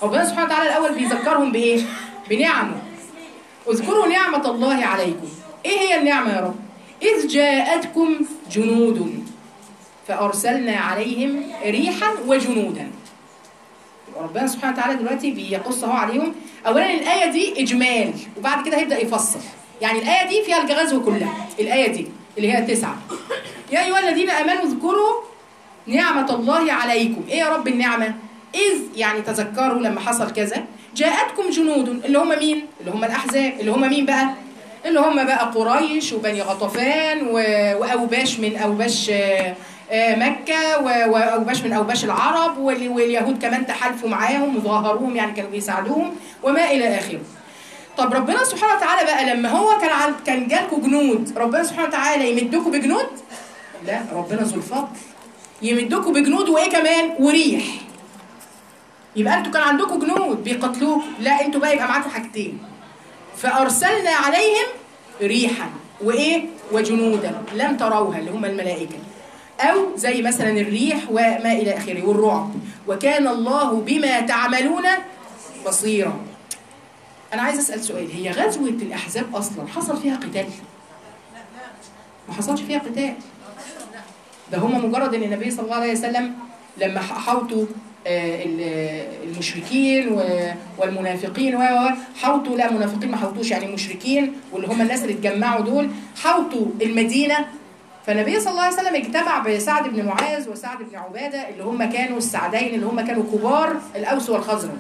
ربنا سبحانه وتعالى الاول بيذكرهم بايه بنعمه اذكروا نعمه الله عليكم ايه هي النعمه يا رب اذ جاءتكم جنود فارسلنا عليهم ريحا وجنودا ربنا سبحانه وتعالى دلوقتي بيقص اهو عليهم اولا الايه دي اجمال وبعد كده هيبدا يفصل يعني الايه دي فيها الغزو كلها الايه دي اللي هي تسعة يا ايها الذين امنوا اذكروا نعمه الله عليكم ايه يا رب النعمه اذ يعني تذكروا لما حصل كذا جاءتكم جنود اللي هم مين اللي هم الاحزاب اللي هم مين بقى اللي هم بقى قريش وبني غطفان و- واوباش من اوباش آه، آه، مكة و- وأوباش من أوباش العرب وال- واليهود كمان تحالفوا معاهم وظاهروهم يعني كانوا بيساعدوهم وما إلى آخره. طب ربنا سبحانه وتعالى بقى لما هو كان عن كان جالكوا جنود ربنا سبحانه وتعالى يمدكوا بجنود؟ لا ربنا ذو الفضل يمدكوا بجنود وإيه كمان؟ وريح. يبقى انتوا كان عندكم جنود بيقتلوكوا، لا انتوا بقى يبقى معاكم حاجتين. فأرسلنا عليهم ريحا وإيه؟ وجنودا لم تروها اللي هم الملائكة. أو زي مثلا الريح وما إلى آخره والرعب وكان الله بما تعملون بصيرا أنا عايز أسأل سؤال هي غزوة الأحزاب أصلا حصل فيها قتال؟ ما حصلش فيها قتال ده هم مجرد ان النبي صلى الله عليه وسلم لما حوطوا آه، ال- المشركين و- والمنافقين و و- حوطوا لا منافقين ما حوطوش يعني مشركين واللي هم الناس اللي اتجمعوا دول حوطوا المدينه فالنبي صلى الله عليه وسلم اجتمع بسعد بن معاذ وسعد بن عباده اللي هم كانوا السعدين اللي هم كانوا كبار الاوس والخزرج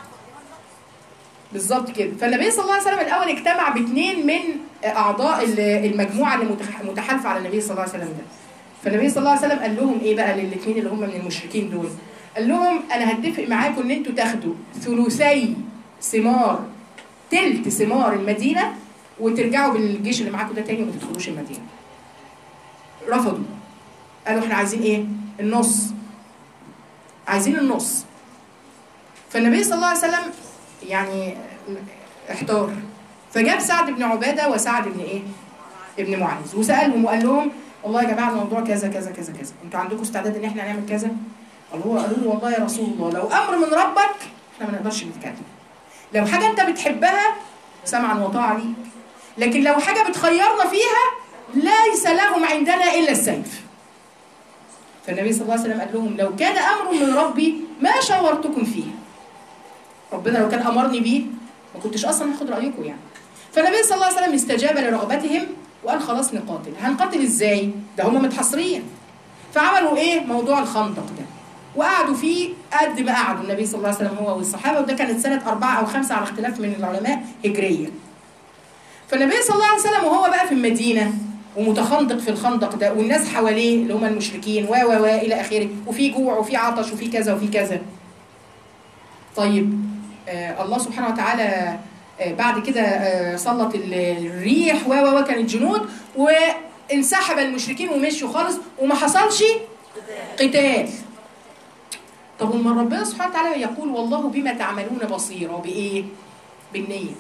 بالظبط كده فالنبي صلى الله عليه وسلم الاول اجتمع باثنين من اعضاء ال- المجموعه اللي متح- متحالفه على النبي صلى الله عليه وسلم ده فالنبي صلى الله عليه وسلم قال لهم ايه بقى للاثنين اللي هم من المشركين دول قال لهم انا هتفق معاكم ان انتوا تاخدوا ثلثي ثمار تلت ثمار المدينه وترجعوا بالجيش اللي معاكم ده تاني وما تدخلوش المدينه رفضوا قالوا احنا عايزين ايه النص عايزين النص فالنبي صلى الله عليه وسلم يعني احتار فجاب سعد بن عباده وسعد بن ايه ابن معاذ وسالهم وقال لهم والله يا جماعه الموضوع كذا كذا كذا كذا انتوا عندكم استعداد ان احنا نعمل كذا قالوا له قالوا له والله يا رسول الله لو امر من ربك احنا ما نقدرش نتكلم لو حاجه انت بتحبها سمعا وطاعه ليك لكن لو حاجه بتخيرنا فيها ليس لهم عندنا الا السيف فالنبي صلى الله عليه وسلم قال لهم لو كان امر من ربي ما شاورتكم فيه ربنا لو كان امرني بيه ما كنتش اصلا هاخد رايكم يعني فالنبي صلى الله عليه وسلم استجاب لرغبتهم وقال خلاص نقاتل هنقاتل ازاي ده هم متحصرين فعملوا ايه موضوع الخندق ده وقعدوا فيه قد ما قعدوا النبي صلى الله عليه وسلم هو والصحابه وده كانت سنه أربعة او خمسة على اختلاف من العلماء هجريه فالنبي صلى الله عليه وسلم وهو بقى في المدينه ومتخندق في الخندق ده والناس حواليه اللي هم المشركين و و و الى اخره وفي جوع وفي عطش وفي كذا وفي كذا طيب آه الله سبحانه وتعالى آه بعد كده آه سلط ال- الريح و و و كانت جنود وانسحب المشركين ومشوا خالص وما حصلش قتال طب وما ربنا سبحانه وتعالى يقول والله بما تعملون بصير بايه بالنيه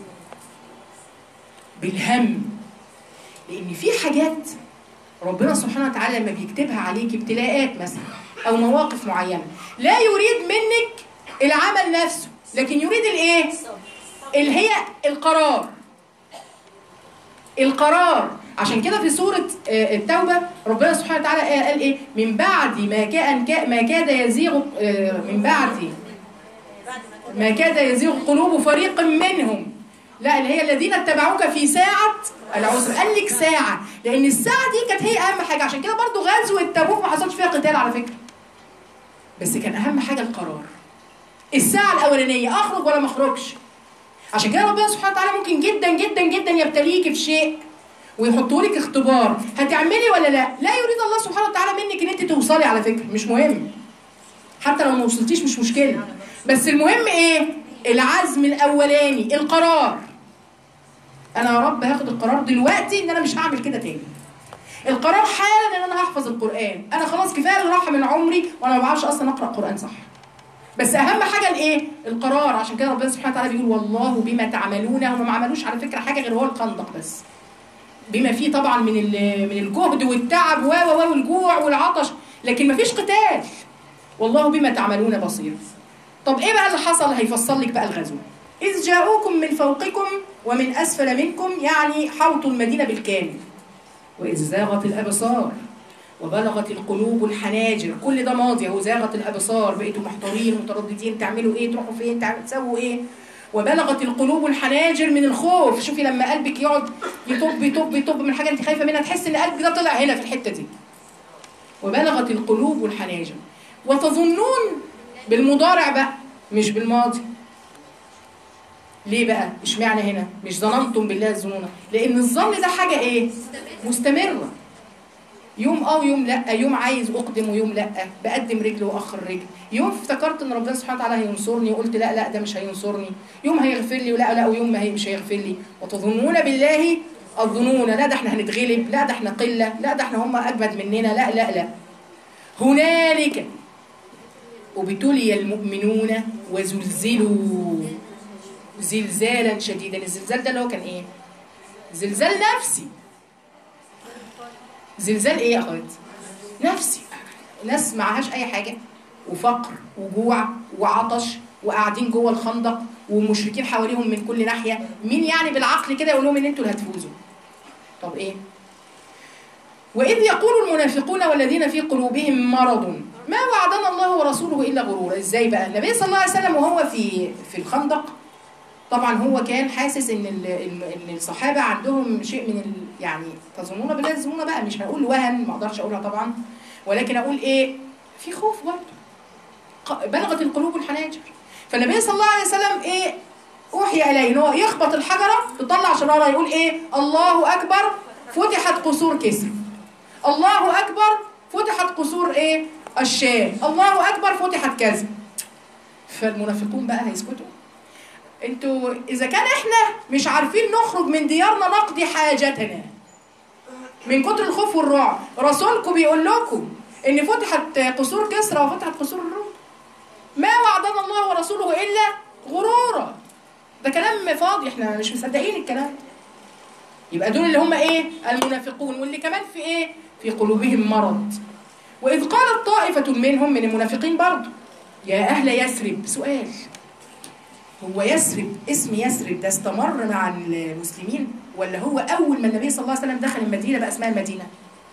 بالهم لان في حاجات ربنا سبحانه وتعالى لما بيكتبها عليك ابتلاءات مثلا او مواقف معينه لا يريد منك العمل نفسه لكن يريد الايه اللي هي القرار القرار عشان كده في سورة آه، التوبة ربنا سبحانه وتعالى قال قال ايه من بعد ما كان كا- ما كاد يزيغ آه، من بعد ما كاد يزيغ قلوب فريق منهم لا اللي هي الذين اتبعوك في ساعة العسر قال لك ساعة لأن الساعة دي كانت هي أهم حاجة عشان كده برضو غزوة تبوك ما حصلش فيها قتال على فكرة بس كان أهم حاجة القرار الساعة الأولانية أخرج ولا ما أخرجش عشان كده ربنا سبحانه وتعالى ممكن جدا جدا جدا يبتليك في شيء ويحطوا لك اختبار هتعملي ولا لا لا يريد الله سبحانه وتعالى منك ان انت توصلي على فكره مش مهم حتى لو ما وصلتيش مش مشكله بس المهم ايه العزم الاولاني القرار انا يا رب هاخد القرار دلوقتي ان انا مش هعمل كده تاني القرار حالا ان انا هحفظ القران انا خلاص كفايه اللي راح من عمري وانا ما بعرفش اصلا اقرا قران صح بس اهم حاجه الايه القرار عشان كده ربنا سبحانه وتعالى بيقول والله بما تعملون هم ما عملوش على فكره حاجه غير هو الخندق بس بما فيه طبعا من ال- من الجهد والتعب و و و والجوع والعطش لكن ما فيش قتال والله بما تعملون بصير طب ايه بقى اللي حصل هيفصل لك بقى الغزو اذ جاءوكم من فوقكم ومن اسفل منكم يعني حوطوا المدينه بالكامل واذ زاغت الابصار وبلغت القلوب الحناجر كل ده ماضي اهو زاغت الابصار بقيتوا محتارين مترددين تعملوا ايه تروحوا فين تعملوا تسووا ايه وبلغت القلوب الحناجر من الخوف شوفي لما قلبك يقعد يطب يطب يطب من حاجه انت خايفه منها تحس ان قلبك ده طلع هنا في الحته دي وبلغت القلوب الحناجر وتظنون بالمضارع بقى مش بالماضي ليه بقى اشمعنى هنا مش ظننتم بالله الظنون لان الظن ده حاجه ايه مستمره يوم اه ويوم لا يوم عايز اقدم ويوم لا بقدم رجل واخر رجل يوم افتكرت ان ربنا سبحانه وتعالى هينصرني وقلت لا لا ده مش هينصرني يوم هيغفر لي ولا لا ويوم ما هي مش هيغفر لي وتظنون بالله الظنون لا ده احنا هنتغلب لا ده احنا قله لا ده احنا هم اجمد مننا لا لا لا هنالك وابتلي المؤمنون وزلزلوا زلزالا شديدا الزلزال ده اللي هو كان ايه زلزال نفسي زلزال ايه يا اخوات نفسي ناس معهاش اي حاجه وفقر وجوع وعطش وقاعدين جوه الخندق ومشركين حواليهم من كل ناحيه مين يعني بالعقل كده يقول لهم ان انتوا اللي هتفوزوا طب ايه واذ يقول المنافقون والذين في قلوبهم مرض ما وعدنا الله ورسوله الا غرورا ازاي بقى النبي صلى الله عليه وسلم وهو في في الخندق طبعا هو كان حاسس ان ان الصحابه عندهم شيء من ال يعني تظنون بالله تظنون بقى مش هقول وهن ما اقدرش اقولها طبعا ولكن اقول ايه في خوف برضه بلغت القلوب الحناجر فالنبي صلى الله عليه وسلم ايه اوحي اليه ان هو يخبط الحجره تطلع شراره يقول ايه الله اكبر فتحت قصور كسر الله اكبر فتحت قصور ايه الشام الله اكبر فتحت كذا فالمنافقون بقى هيسكتوا انتوا اذا كان احنا مش عارفين نخرج من ديارنا نقضي حاجتنا من كتر الخوف والرعب رسولكم بيقول لكم ان فتحت قصور كسرى وفتحت قصور الروم ما وعدنا الله ورسوله الا غرورا ده كلام فاضي احنا مش مصدقين الكلام يبقى دول اللي هم ايه المنافقون واللي كمان في ايه في قلوبهم مرض واذ قالت طائفه منهم من المنافقين برضه يا اهل يثرب سؤال هو يثرب اسم يثرب ده استمر مع المسلمين ولا هو اول ما النبي صلى الله عليه وسلم دخل المدينه بقى اسمها المدينه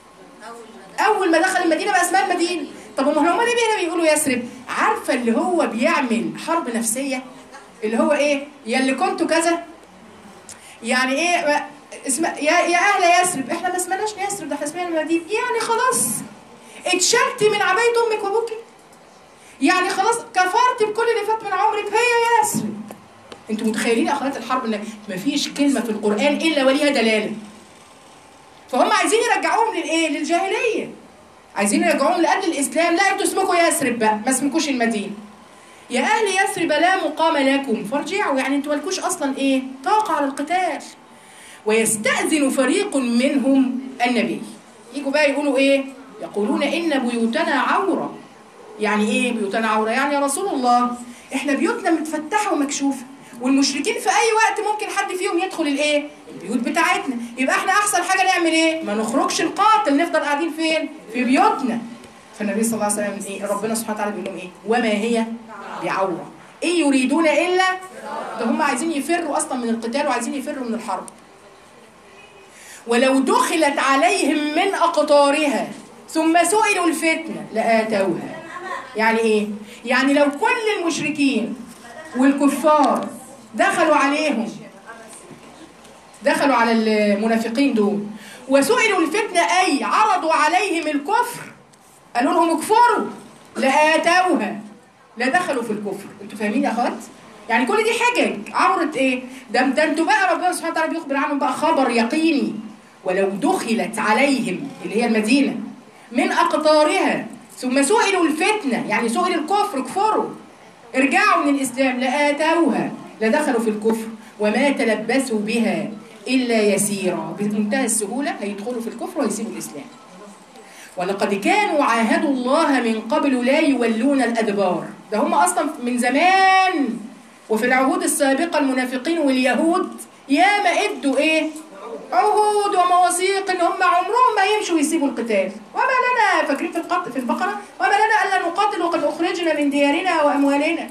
اول ما دخل المدينه بقى اسمها المدينه طب هم هم ليه بيقولوا يثرب عارفه اللي هو بيعمل حرب نفسيه اللي هو ايه يا اللي كنتوا كذا يعني ايه اسم يا يا اهل يثرب احنا ما اسمناش يثرب ده احنا اسمنا المدينه يعني خلاص اتشلتي من عبايه امك وابوكي يعني خلاص كفرت بكل اللي فات من عمرك هي يثرب انتوا متخيلين اخوات الحرب ان مفيش كلمه في القران الا وليها دلاله فهم عايزين يرجعوهم للايه للجاهليه عايزين يرجعوهم لقبل الاسلام لا انتوا اسمكم يثرب بقى ما اسمكوش المدينه يا اهل يثرب لا مقام لكم فارجعوا يعني انتوا مالكوش اصلا ايه طاقه على القتال ويستاذن فريق منهم النبي يجوا بقى يقولوا ايه يقولون ان بيوتنا عوره يعني ايه بيوتنا عوره يعني يا رسول الله احنا بيوتنا متفتحه ومكشوفه والمشركين في اي وقت ممكن حد فيهم يدخل الايه البيوت بتاعتنا يبقى احنا احسن حاجه نعمل ايه ما نخرجش القاتل نفضل قاعدين فين في بيوتنا فالنبي صلى الله عليه وسلم ايه ربنا سبحانه وتعالى بيقول لهم ايه وما هي بعوره ان يريدون الا ده هم عايزين يفروا اصلا من القتال وعايزين يفروا من الحرب ولو دخلت عليهم من اقطارها ثم سئلوا الفتنه لاتوها يعني ايه يعني لو كل المشركين والكفار دخلوا عليهم دخلوا على المنافقين دول وسئلوا الفتنة أي عرضوا عليهم الكفر قالوا لهم اكفروا لآتوها لا دخلوا في الكفر انتوا فاهمين يا اخوات يعني كل دي حجج عورة ايه ده ده انتوا بقى ربنا سبحانه وتعالى بيخبر عنهم بقى خبر يقيني ولو دخلت عليهم اللي هي المدينة من أقطارها ثم سئلوا الفتنة يعني سئل الكفر كفروا ارجعوا من الإسلام لآتوها لدخلوا في الكفر وما تلبسوا بها إلا يسيرا بمنتهى السهولة هيدخلوا في الكفر ويسيبوا الإسلام ولقد كانوا عاهدوا الله من قبل لا يولون الأدبار ده هم أصلا من زمان وفي العهود السابقة المنافقين واليهود ياما ادوا ايه عهود ومواثيق ان هم عمرهم ما يمشوا ويسيبوا القتال وما لنا فاكرين في القط في البقره وما لنا الا نقاتل وقد اخرجنا من ديارنا واموالنا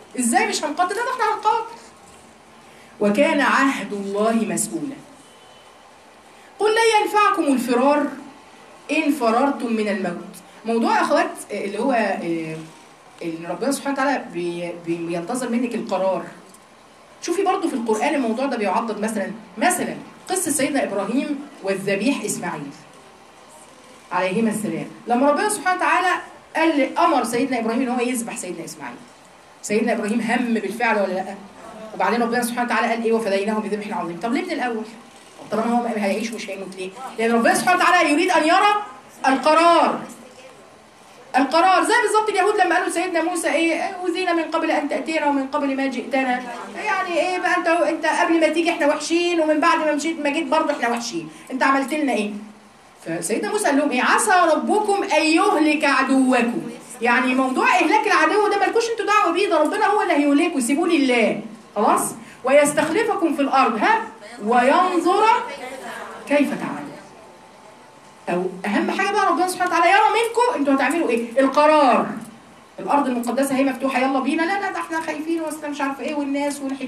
ازاي مش هنقاتل لا ده احنا هنقاتل وكان عهد الله مسؤولا قل لن ينفعكم الفرار ان فررتم من الموت موضوع يا اخوات آه، اللي هو آه، اللي ربنا سبحانه وتعالى بي- بي- بينتظر منك القرار شوفي برضو في القرآن الموضوع ده بيعضد مثلا مثلا قصة سيدنا إبراهيم والذبيح إسماعيل عليهما السلام لما ربنا سبحانه وتعالى قال أمر سيدنا إبراهيم إن هو يذبح سيدنا إسماعيل سيدنا إبراهيم هم بالفعل ولا لأ وبعدين ربنا سبحانه وتعالى قال إيه وفديناه بذبح عظيم طب ليه من الأول طالما هو هيعيش مش هيموت ليه لأن ربنا سبحانه وتعالى يريد أن يرى القرار القرار زي بالظبط اليهود لما قالوا لسيدنا موسى ايه اوذينا من قبل ان تاتينا ومن قبل ما جئتنا يعني ايه بقى انت انت قبل ما تيجي احنا وحشين ومن بعد ما مشيت ما جيت برضه احنا وحشين انت عملت لنا ايه فسيدنا موسى قال لهم ايه عسى ربكم ان يهلك عدوكم يعني موضوع اهلاك العدو ده مالكوش انتوا دعوه بيه ده ربنا هو اللي هيهلكوا سيبوا لله خلاص ويستخلفكم في الارض ها وينظر كيف تعملون او اهم حاجه بقى ربنا سبحانه وتعالى يرى منكم انتوا هتعملوا ايه القرار الارض المقدسه هي مفتوحه يلا بينا لا لا ده احنا خايفين واصل مش عارفه ايه والناس والحكايه